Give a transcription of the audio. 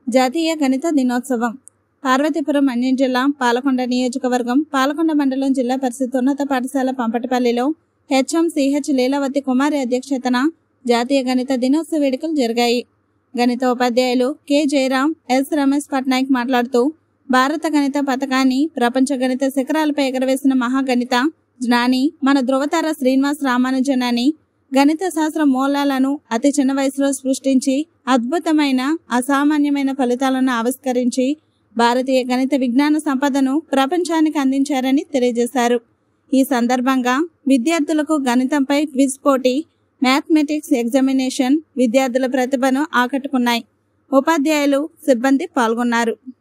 జాతీయ గణిత దినోత్సవం పార్వతీపురం అన్యం జిల్లా పాలకొండ నియోజకవర్గం పాలకొండ మండలం జిల్లా పరిషత్ ఉన్నత పాఠశాల పంపటిపల్లిలో హెచ్ఎం సిహెచ్ లీలావతి కుమారి అధ్యక్షతన జాతీయ గణిత దినోత్సవ వేడుకలు జరిగాయి గణిత ఉపాధ్యాయులు కె జయరాం ఎస్ రమేష్ పట్నాయక్ మాట్లాడుతూ భారత గణిత పథకాన్ని ప్రపంచ గణిత శిఖరాలపై ఎగరవేసిన మహాగణిత జ్ఞాని మన ధృవతార శ్రీనివాస్ రామానుజన్ అని గణిత శాస్త్ర మూలాలను అతి చిన్న వయసులో సృష్టించి అద్భుతమైన అసామాన్యమైన ఫలితాలను ఆవిష్కరించి భారతీయ గణిత విజ్ఞాన సంపదను ప్రపంచానికి అందించారని తెలియజేశారు ఈ సందర్భంగా విద్యార్థులకు గణితంపై క్విజ్ పోటీ మ్యాథమెటిక్స్ ఎగ్జామినేషన్ విద్యార్థుల ప్రతిభను ఆకట్టుకున్నాయి ఉపాధ్యాయులు సిబ్బంది పాల్గొన్నారు